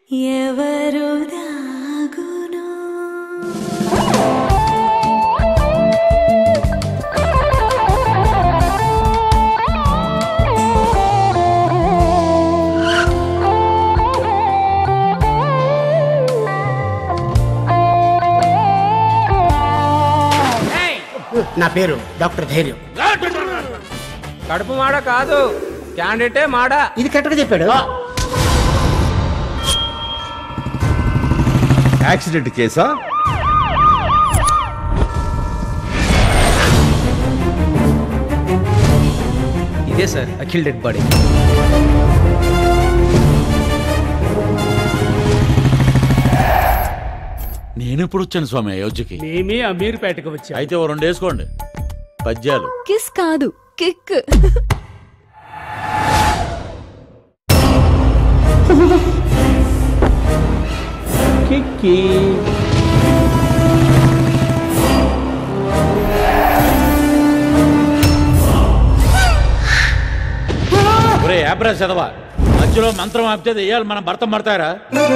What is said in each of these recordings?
ఎవరు దాగునో నా పేరు డాక్టర్ ధైర్యం కడుపు మాడ కాదు క్యాండిడేటే మాడ ఇది కరెక్ట్గా చెప్పాడు యాక్సిడెంట్ కేసా ఇదే సార్ అఖిల్ డెడ్ బాడీ నేను ఎప్పుడు వచ్చాను స్వామి అయోధ్యకి మేమే అమీర్పేటకు వచ్చాం అయితే ఓ రెండు వేసుకోండి పద్యాలు కిస్ కాదు కిక్ కిక్కి ఒరే యాబ్రా చదవా మధ్యలో మంత్రం ఆపితే దెయ్యాలు మన భర్త పడతారా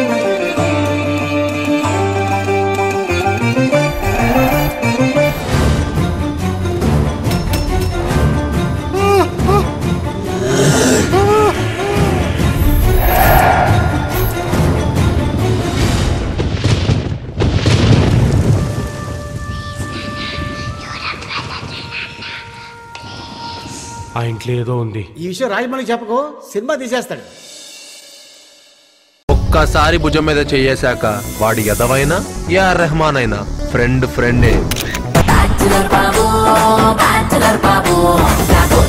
ఆ ఇంట్లో ఏదో ఉంది ఈ విషయం రాజమౌళి చెప్పకు సినిమా తీసేస్తాడు ఒక్కసారి భుజం మీద చెయ్యేశాక వాడి ఎదవైనా యా రెహమాన్ అయినా ఫ్రెండ్ ఫ్రెండే బ్యాచులర్ బాబు బ్యాచులర్ బాబు